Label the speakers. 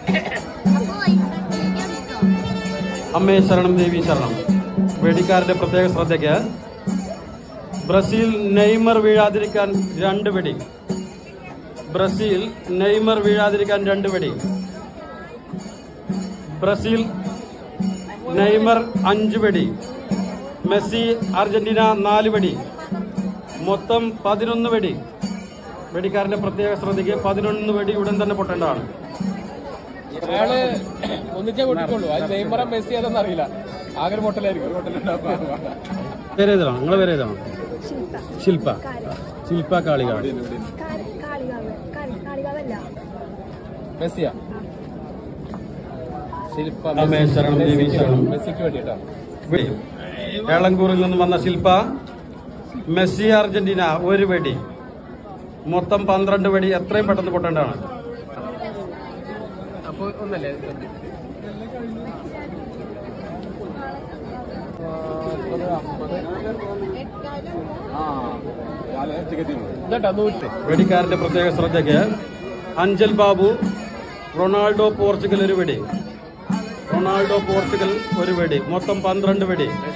Speaker 1: അമ്മേ ശരണം ദേവി ശരണം വെടിക്കാരന്റെ പ്രത്യേക ശ്രദ്ധയ്ക്ക് ബ്രസീൽ നെയ്മർ വീഴാതിരിക്കാൻ രണ്ട് വെടി ബ്രസീൽ നെയ്മർ വീഴാതിരിക്കാൻ രണ്ട് വെടി ബ്രസീൽ നെയ്മർ അഞ്ച് വെടി മെസ്സി അർജന്റീന നാല് വെടി മൊത്തം പതിനൊന്ന് വെടി വെടിക്കാരന്റെ പ്രത്യേക ശ്രദ്ധയ്ക്ക് പതിനൊന്ന് വെടി ഉടൻ തന്നെ പൊട്ടേണ്ടതാണ്
Speaker 2: അയാള് ഒന്നിച്ചേ പൊട്ടിക്കുള്ളൂ അത് നെയ്മറ മെസ്സി അതൊന്നും അറിയില്ല ആകെ ഒരു പൊട്ടലായിരിക്കും
Speaker 1: പേര് ഏതാണ് നിങ്ങളെ പേര് ഏതാണ് ശില്പ ശില്പ കാളികാട്
Speaker 3: കാളികാവ് കാളികാവല്ല
Speaker 2: മെസ്സിയാ ശില്പ
Speaker 1: അമ്മേ ശരണം ദേവി ശരണം
Speaker 2: മെസ്സിക്ക് വേണ്ടിട്ടാ
Speaker 1: വെടി ഏളങ്കൂറിൽ നിന്ന് വന്ന ശില്പ മെസ്സി അർജന്റീന ഒരു വെടി മൊത്തം പന്ത്രണ്ട് വെടി എത്രയും പെട്ടെന്ന് പൊട്ടേണ്ടതാണ്
Speaker 2: അപ്പൊ ഒന്നല്ലേ ഇതാ നൂറ്റി
Speaker 1: വെടിക്കാരന്റെ പ്രത്യേക ശ്രദ്ധയ്ക്ക് അഞ്ചൽ ബാബു റൊണാൾഡോ പോർച്ചുഗൽ ഒരു വെടി റൊണാൾഡോ പോർച്ചുഗൽ ഒരു വെടി മൊത്തം പന്ത്രണ്ട് വെടി